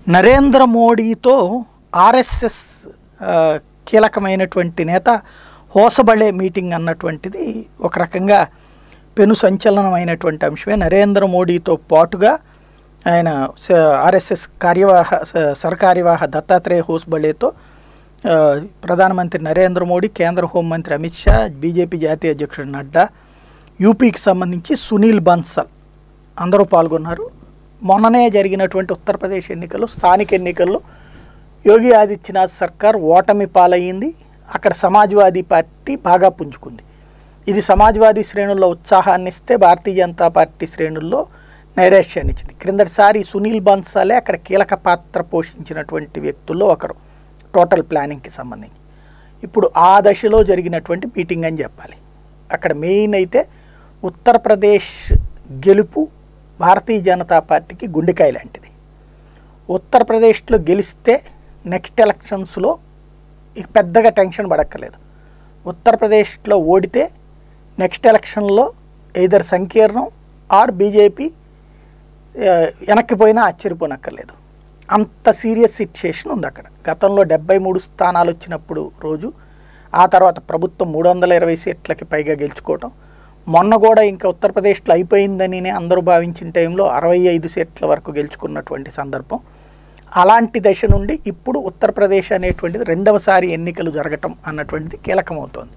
నరేంద్ర మోడీతో ఆర్ఎస్ఎస్ ఆ, కీలకమైనటువంటి నేత హోసబళే మీటింగ్ అన్నటువంటిది ఒక రకంగా పెను సంచలనమైనటువంటి అంశమే నరేంద్ర మోడీతో పాటుగా ఆయన స- ఆర్ఎస్ఎస్ కార్యవాహ స- సర్కార్యవాహ దత్తాత్రేయ హోస్బళేతో ఆ, ప్రధానమంత్రి నరేంద్ర మోడీ కేంద్ర హోంమంత్రి అమిత్ షా బీజేపీ జాతీయ అధ్యక్షుడు నడ్డా యూపీకి సంబంధించి సునీల్ బన్సల్ అందరూ పాల్గొన్నారు మొన్ననే జరిగినటువంటి ఉత్తరప్రదేశ్ ఎన్నికల్లో స్థానిక ఎన్నికల్లో యోగి ఆదిత్యనాథ్ సర్కార్ ఓటమి పాలయ్యింది అక్కడ సమాజ్వాదీ పార్టీ బాగా పుంజుకుంది ఇది సమాజ్వాదీ శ్రేణుల్లో ఉత్సాహాన్ని ఇస్తే భారతీయ జనతా పార్టీ శ్రేణుల్లో నైరాశ్యాన్ని ఇచ్చింది క్రిందటిసారి సునీల్ బన్సాలే అక్కడ కీలక పాత్ర పోషించినటువంటి వ్యక్తుల్లో ఒకరు టోటల్ ప్లానింగ్కి సంబంధించి ఇప్పుడు ఆ దశలో జరిగినటువంటి మీటింగ్ అని చెప్పాలి అక్కడ మెయిన్ అయితే ఉత్తరప్రదేశ్ గెలుపు భారతీయ జనతా పార్టీకి గుండెకాయ లాంటిది ఉత్తరప్రదేశ్లో గెలిస్తే నెక్స్ట్ ఎలక్షన్స్లో ఇక పెద్దగా టెన్షన్ పడక్కర్లేదు ఉత్తరప్రదేశ్లో ఓడితే నెక్స్ట్ ఎలక్షన్లో ఎయిదర్ సంకీర్ణం ఆర్ బీజేపీ వెనక్కి పోయినా ఆశ్చర్యపోనక్కర్లేదు అంత సీరియస్ సిచ్యుయేషన్ ఉంది అక్కడ గతంలో డెబ్బై మూడు స్థానాలు వచ్చినప్పుడు రోజు ఆ తర్వాత ప్రభుత్వం మూడు వందల ఇరవై సీట్లకి పైగా గెలుచుకోవటం మొన్న కూడా ఇంకా ఉత్తరప్రదేశ్లో అయిపోయిందని అందరూ భావించిన టైంలో అరవై ఐదు సీట్ల వరకు గెలుచుకున్నటువంటి సందర్భం అలాంటి దశ నుండి ఇప్పుడు ఉత్తరప్రదేశ్ అనేటువంటిది రెండవసారి ఎన్నికలు జరగటం అన్నటువంటిది కీలకమవుతోంది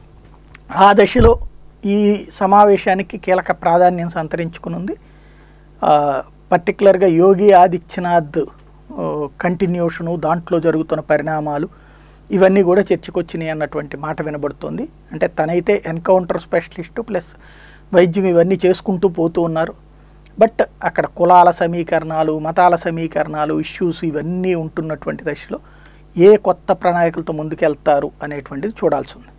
ఆ దశలో ఈ సమావేశానికి కీలక ప్రాధాన్యం సంతరించుకునుంది పర్టికులర్గా యోగి ఆదిత్యనాథ్ కంటిన్యూషను దాంట్లో జరుగుతున్న పరిణామాలు ఇవన్నీ కూడా చర్చకొచ్చినాయి అన్నటువంటి మాట వినబడుతుంది అంటే తనైతే ఎన్కౌంటర్ స్పెషలిస్టు ప్లస్ వైద్యం ఇవన్నీ చేసుకుంటూ పోతూ ఉన్నారు బట్ అక్కడ కులాల సమీకరణాలు మతాల సమీకరణాలు ఇష్యూస్ ఇవన్నీ ఉంటున్నటువంటి దశలో ఏ కొత్త ప్రణాళికలతో ముందుకెళ్తారు అనేటువంటిది చూడాల్సి ఉంది